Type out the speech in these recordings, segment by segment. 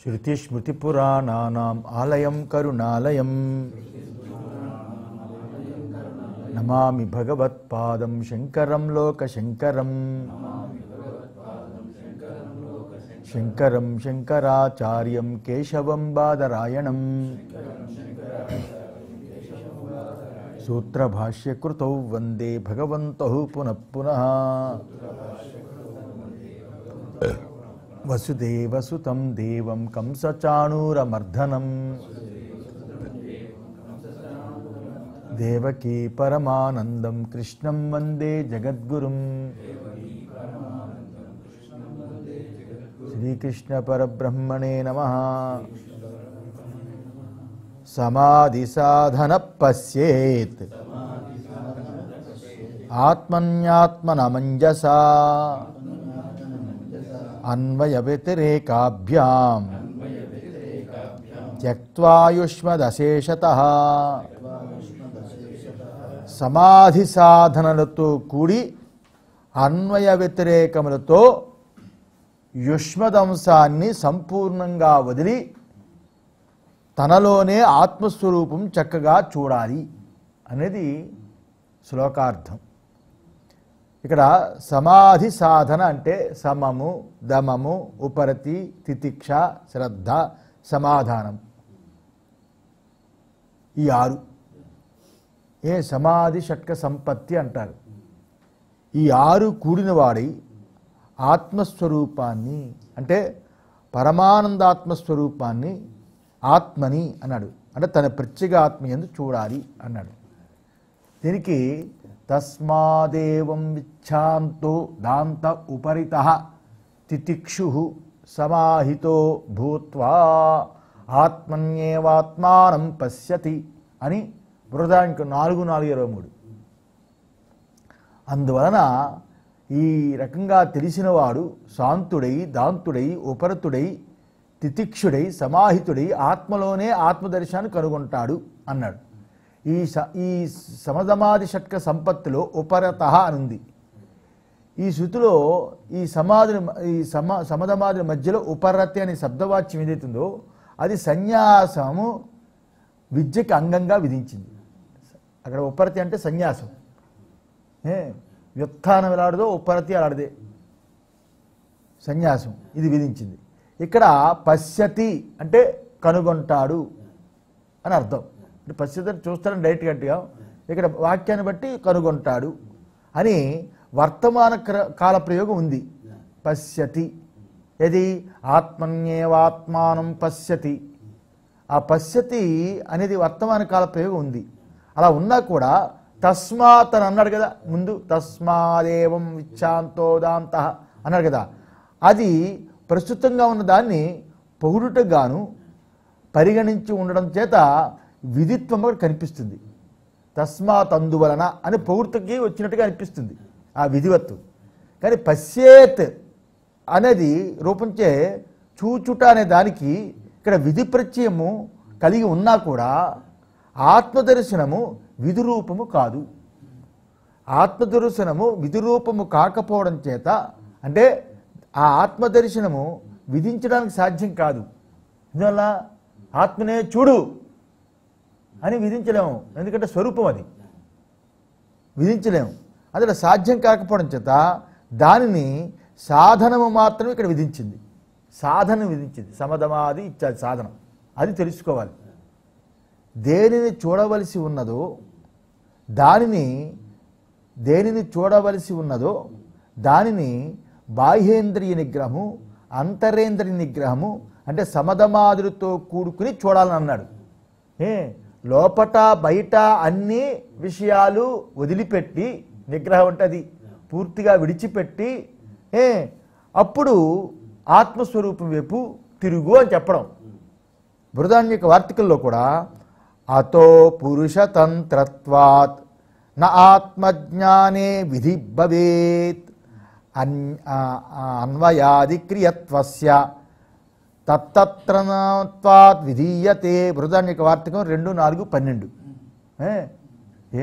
శృతిస్మృతిపురాణానాం ఆలయం కరుణాలయం నమామి భగవత్పాదం శంకరం లోకశంకరం శంకరం శంకరాచార్యం కేశవం బాదరాయణం సూత్రభాష్యకృతౌ వందే భగవంతౌ పునః పునః వసుదేవసుతం దేవం కంసచాణూరమర్దనం దేవకీ పరమానందం కృష్ణం వందే జగద్గురుం శ్రీకృష్ణ పరబ్రహ్మణే నమ సమాధి సాధన పశ్యేత్ ఆత్మన్యాత్మనమంజసా అన్వయ వ్యతిరేకాభ్యాం త్యక్వాయుష్మదశేషత సమాధి సాధనలతో కూడి అన్వయ వ్యతిరేకములతో యుష్మదంశాన్ని సంపూర్ణంగా వదిలి తనలోనే ఆత్మస్వరూపం చక్కగా చూడాలి అనేది శ్లోకార్థం ఇక్కడ సమాధి సాధన అంటే సమము దమము ఉపరతి తితిక్ష శ్రద్ధ సమాధానం ఈ ఆరు ఏ సమాధి షట్క సంపత్తి అంటారు ఈ ఆరు కూడినవాడై ఆత్మస్వరూపాన్ని అంటే పరమానందాత్మస్వరూపాన్ని ఆత్మని అన్నాడు అంటే తన ప్రత్యేక ఆత్మ ఎందు చూడాలి అన్నాడు దీనికి తస్మాదేవం విచ్ఛాంతో దాంత ఉపరిత తితిక్షు సమాహితో భూత్వా ఆత్మన్యేవాత్మానం పశ్యతి అని బృహదానికి నాలుగు నాలుగు ఇరవై మూడు అందువలన ఈ రకంగా తెలిసినవాడు శాంతుడై దాంతుడై ఉపరతుడై తితిక్షుడై సమాహితుడై ఆత్మలోనే ఆత్మదర్శనాన్ని కనుగొంటాడు అన్నాడు ఈ స ఈ సమధమాది షట్క సంపత్తిలో ఉపరత అని ఉంది ఈ శృతిలో ఈ సమాధి ఈ సమ సమధమాది మధ్యలో ఉపరతి అనే శబ్దవాచ్యం ఏదైతుందో అది సన్యాసము విద్యకి అంగంగా విధించింది అక్కడ ఉపరతి అంటే సన్యాసం ఏ వ్యుత్థానం ఎలాడదో ఉపరతి అలాడదే సన్యాసం ఇది విధించింది ఇక్కడ పశ్యతి అంటే కనుగొంటాడు అని అర్థం అంటే పశ్యతి అంటే చూస్తాడని డైరెక్ట్ గట్టిగా ఇక్కడ వాక్యాన్ని బట్టి కనుగొంటాడు అని వర్తమాన క్ర- కాల ప్రయోగం ఉంది పశ్యతి ఏది ఆత్మన్యేవాత్మానం పశ్యతి ఆ పశ్యతి అనేది వర్తమాన కాల ప్రయోగం ఉంది అలా ఉన్నా కూడా తస్మాత్ అని అన్నాడు కదా ముందు తస్మాదేవం విచ్ఛాంతోదాంత అన్నాడు కదా అది ప్రస్తుతంగా ఉన్న దాన్ని పొగుడుటకు గాను పరిగణించి ఉండడం చేత విధిత్వం కూడా కనిపిస్తుంది తస్మాత్ అందువలన అని పొగుడుతకి వచ్చినట్టుగా అనిపిస్తుంది ఆ విధివత్తు కానీ పశ్చేత్ అనేది రూపంచే చూచుట అనే దానికి ఇక్కడ విధి ప్రత్యయము కలిగి ఉన్నా కూడా ఆత్మదర్శనము విధి రూపము కాదు ఆత్మదర్శనము విధి రూపము కాకపోవడం చేత అంటే ఆ ఆత్మదర్శనము విధించడానికి సాధ్యం కాదు అందువల్ల ఆత్మనే చూడు అని విధించలేము ఎందుకంటే స్వరూపం అది విధించలేము అందులో సాధ్యం కాకపోవడం చేత దానిని సాధనము మాత్రమే ఇక్కడ విధించింది సాధన విధించింది సమధమాది ఇచ్చాది సాధనం అది తెలుసుకోవాలి దేనిని చూడవలసి ఉన్నదో దానిని దేనిని చూడవలసి ఉన్నదో దానిని బాహ్యేంద్రియ నిగ్రహము అంతరేంద్రియ నిగ్రహము అంటే సమధమాదులతో కూడుకుని చూడాలని అన్నాడు ఏ లోపట బయట అన్ని విషయాలు వదిలిపెట్టి నిగ్రహం అంటే అది పూర్తిగా విడిచిపెట్టి ఏ అప్పుడు ఆత్మస్వరూపం వైపు తిరుగు అని చెప్పడం బృహదాన్యక వార్తికల్లో కూడా అతో పురుషతంత్రత్వాత్ న ఆత్మజ్ఞానే విధి భవేత్ అన్ ఆ- ఆ అన్వయాదిక్రియత్వస్య తత్తత్రత్వాత్ విధీయతే బృహదాన్యక వార్తకం రెండు నాలుగు పన్నెండు ఏ ఏ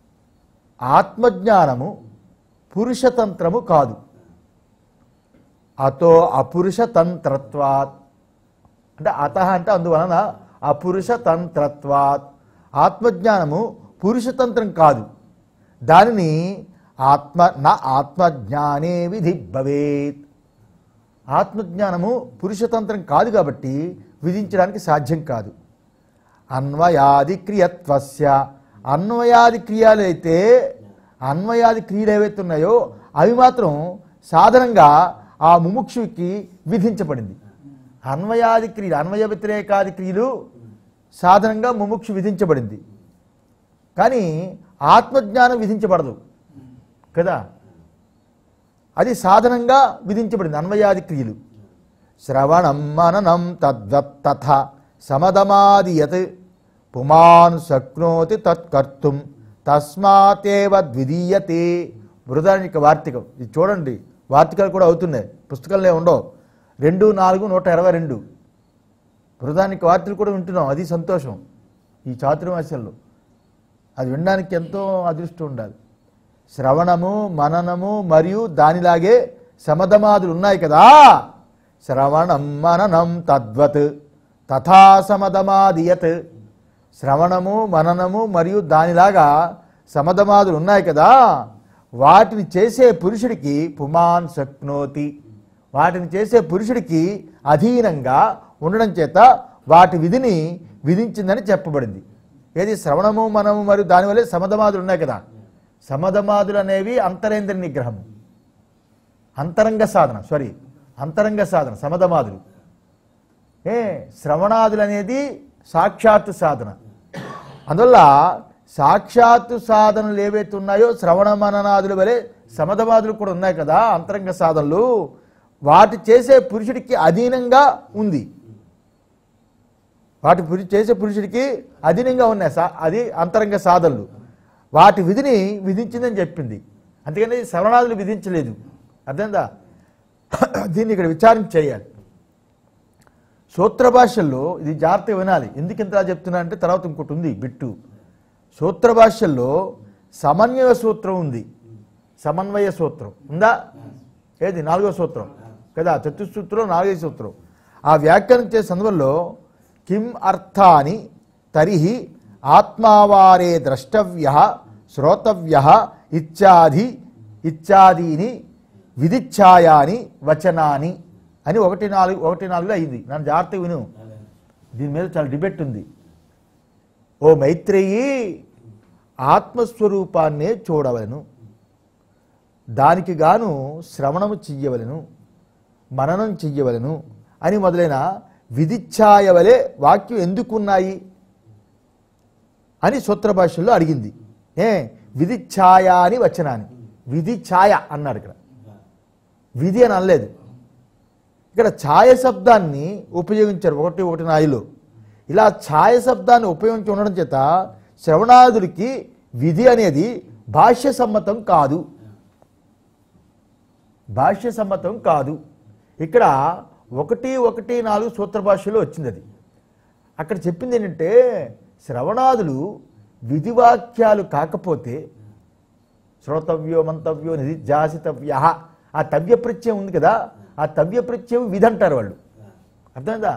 ఆత్మజ్ఞానము పురుషతంత్రము కాదు అతో అపురుష తంత్రత్వాత్ అంటే అత అంటే అందువలన అపురుష తంత్రత్వాత్ ఆత్మజ్ఞానము పురుషతంత్రం కాదు దానిని ఆత్మ నా ఆత్మజ్ఞానే విధి భవేత్ ఆత్మజ్ఞానము పురుషతంత్రం కాదు కాబట్టి విధించడానికి సాధ్యం కాదు అన్వయాది క్రియత్వస్య అన్వయాది క్రియలైతే అన్వయాది క్రియలు ఏవైతే ఉన్నాయో అవి మాత్రం సాధారణంగా ఆ ముముక్షుకి విధించబడింది అన్వయాది క్రియలు అన్వయ వ్యతిరేకాది క్రియలు సాధారణంగా ముముక్షు విధించబడింది కానీ ఆత్మజ్ఞానం విధించబడదు కదా అది సాధనంగా విధించబడింది అన్వయాది క్రియలు శ్రవణం మననం తద్వత్తథ సమదమాదియత్ పుమాన్ శక్నోతి తత్కర్తుం తస్మాతేవ ద్వితీయతే బృహదానిక వార్తికం ఇది చూడండి వార్తికాలు కూడా అవుతున్నాయి పుస్తకాలే ఉండవు రెండు నాలుగు నూట ఇరవై రెండు బృహదానిక వార్తలు కూడా వింటున్నాం అది సంతోషం ఈ చాతుర్మాస్యంలో అది వినడానికి ఎంతో అదృష్టం ఉండాలి శ్రవణము మననము మరియు దానిలాగే సమధమాదులు ఉన్నాయి కదా శ్రవణం మననం తద్వత్ తథా సమధమాదియత్ శ్రవణము మననము మరియు దానిలాగా సమధమాదులు ఉన్నాయి కదా వాటిని చేసే పురుషుడికి పుమాన్ శక్నోతి వాటిని చేసే పురుషుడికి అధీనంగా ఉండడం చేత వాటి విధిని విధించిందని చెప్పబడింది ఏది శ్రవణము మనము మరియు దానివల్లే సమధమాదులు ఉన్నాయి కదా సమధమాదులు అనేవి అంతరేంద్ర నిగ్రహం అంతరంగ సాధన సారీ అంతరంగ సాధన సమధమాదులు ఏ శ్రవణాదులు అనేది సాక్షాత్తు సాధన అందువల్ల సాక్షాత్తు సాధనలు ఏవైతే ఉన్నాయో శ్రవణ మననాదులు వలె సమధమాదులు కూడా ఉన్నాయి కదా అంతరంగ సాధనలు వాటి చేసే పురుషుడికి అధీనంగా ఉంది వాటి పురు- చేసే పురుషుడికి అధీనంగా ఉన్నాయి సా అది అంతరంగ సాధనలు వాటి విధిని విధించిందని చెప్పింది అందుకని శ్రవణాదులు విధించలేదు అర్థందా దీన్ని ఇక్కడ విచారణ చేయాలి సూత్ర భాషల్లో ఇది జాగ్రత్తగా వినాలి ఎందుకు ఇంతలా చెప్తున్నా అంటే తర్వాత ఇంకోటి ఉంది బిట్టు సూత్ర భాషల్లో సమన్వయ సూత్రం ఉంది సమన్వయ సూత్రం ఉందా ఏది నాలుగో సూత్రం కదా చతుసూత్రం నాలుగో సూత్రం ఆ వ్యాఖ్యానం చేసే సందర్భంలో కిం అర్థాని తరిహి ఆత్మావారే ద్రష్టవ్య శ్రోతవ్య ఇత్యాది ఇత్యాదీని విధిచ్ఛాయాని వచనాని అని ఒకటి నాలుగు ఒకటి నాలుగులో అయింది నన్ను జాగ్రత్తగా విను దీని మీద చాలా డిబేట్ ఉంది ఓ మైత్రేయి ఆత్మస్వరూపాన్నే చూడవలను దానికి గాను శ్రవణము చెయ్యవలను మననం చెయ్యవలను అని మొదలైన విధిఛాయ వలె వాక్యం ఎందుకున్నాయి అని సూత్ర భాషల్లో అడిగింది ఏ విధిఛాయ అని వచనాన్ని విధి ఛాయ అన్నాడు ఇక్కడ విధి అని అనలేదు ఇక్కడ ఛాయ శబ్దాన్ని ఉపయోగించారు ఒకటి ఒకటి నాయులు ఇలా ఛాయ శబ్దాన్ని ఉపయోగించి ఉండడం చేత శ్రవణాదుడికి విధి అనేది భాష్య సమ్మతం కాదు భాష్య సమ్మతం కాదు ఇక్కడ ఒకటి ఒకటి నాలుగు సూత్ర భాషలో వచ్చింది అది అక్కడ చెప్పింది ఏంటంటే శ్రవణాదులు విధివాక్యాలు కాకపోతే శ్రోతవ్యో మంతవ్యో నిధి జాసితవ్య ఆ తవ్య ప్రత్యయం ఉంది కదా ఆ తవ్య ప్రత్యయం విధి అంటారు వాళ్ళు అర్థమైందా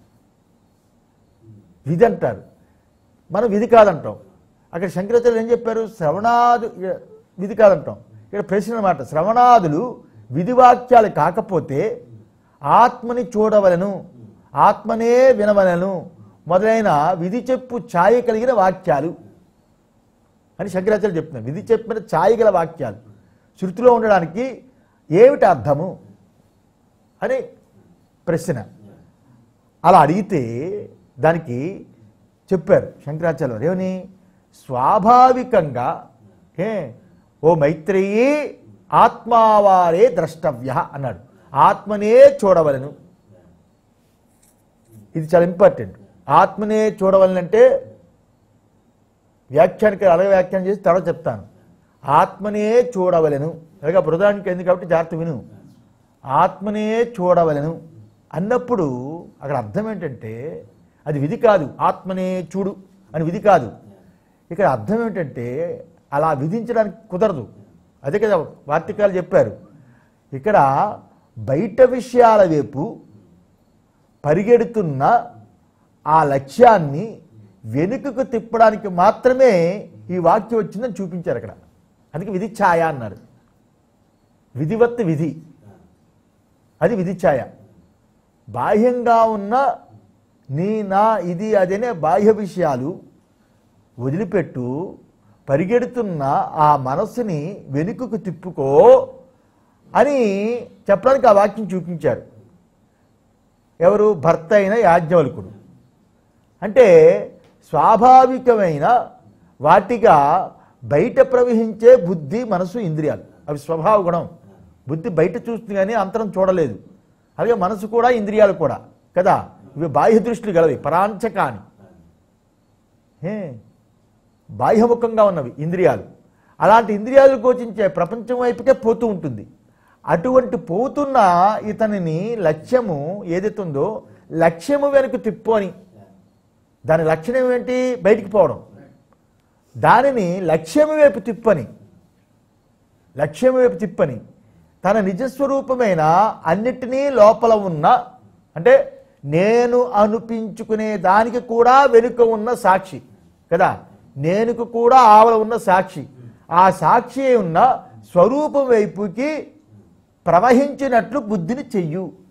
విధి అంటారు మనం విధి కాదంటాం అక్కడ శంకరాచార్యులు ఏం చెప్పారు శ్రవణాదు విధి కాదంటాం ఇక్కడ ప్రశ్న అనమాట శ్రవణాదులు విధివాక్యాలు కాకపోతే ఆత్మని చూడవలను ఆత్మనే వినవలను మొదలైన విధి చెప్పు ఛాయ కలిగిన వాక్యాలు అని శంకరాచార్య చెప్తున్నారు విధి చెప్పిన ఛాయ గల వాక్యాలు శృతిలో ఉండడానికి ఏమిటి అర్థము అని ప్రశ్న అలా అడిగితే దానికి చెప్పారు శంకరాచార్య వారు ఏమని స్వాభావికంగా ఏ ఓ మైత్రేయీ ఆత్మావారే ద్రష్టవ్య అన్నాడు ఆత్మనే చూడవలను ఇది చాలా ఇంపార్టెంట్ ఆత్మనే చూడవలనంటే వ్యాఖ్యానికి అలాగే వ్యాఖ్యానం చేసి తర్వాత చెప్తాను ఆత్మనే చూడవలెను అలాగే బృదానికి ఎందుకు కాబట్టి జాగ్రత్త విను ఆత్మనే చూడవలెను అన్నప్పుడు అక్కడ అర్థం ఏంటంటే అది విధి కాదు ఆత్మనే చూడు అని విధి కాదు ఇక్కడ అర్థం ఏంటంటే అలా విధించడానికి కుదరదు అదే కదా వార్తికాలు చెప్పారు ఇక్కడ బయట విషయాల వైపు పరిగెడుతున్న ఆ లక్ష్యాన్ని వెనుకకు తిప్పడానికి మాత్రమే ఈ వాక్యం వచ్చిందని చూపించారు అక్కడ అందుకే విధి ఛాయ అన్నారు విధివత్ విధి అది విధి ఛాయ బాహ్యంగా ఉన్న నీ నా ఇది అదనే బాహ్య విషయాలు వదిలిపెట్టు పరిగెడుతున్న ఆ మనస్సుని వెనుకకు తిప్పుకో అని చెప్పడానికి ఆ వాక్యం చూపించారు ఎవరు భర్త అయిన యాజ్ఞవల్కుడు అంటే స్వాభావికమైన వాటిగా బయట ప్రవహించే బుద్ధి మనసు ఇంద్రియాలు అవి స్వభావ గుణం బుద్ధి బయట చూస్తుంది కానీ అంతరం చూడలేదు అలాగే మనసు కూడా ఇంద్రియాలు కూడా కదా ఇవి బాహ్య దృష్టిలు గలవి పరాంచకాని ఏ బాహ్యముఖంగా ఉన్నవి ఇంద్రియాలు అలాంటి ఇంద్రియాలు గోచించే ప్రపంచం వైపుకే పోతూ ఉంటుంది అటువంటి పోతున్న ఇతనిని లక్ష్యము ఏదైతే ఉందో లక్ష్యము వెనుక తిప్పు అని దాని లక్షణం ఏంటి బయటికి పోవడం దానిని లక్ష్యము వైపు తిప్పని లక్ష్యం వైపు తిప్పని తన నిజస్వరూపమైన అన్నిటినీ లోపల ఉన్న అంటే నేను అనిపించుకునే దానికి కూడా వెనుక ఉన్న సాక్షి కదా నేనుకు కూడా ఆవల ఉన్న సాక్షి ఆ సాక్షి ఉన్న స్వరూపం వైపుకి ప్రవహించినట్లు బుద్ధిని చెయ్యు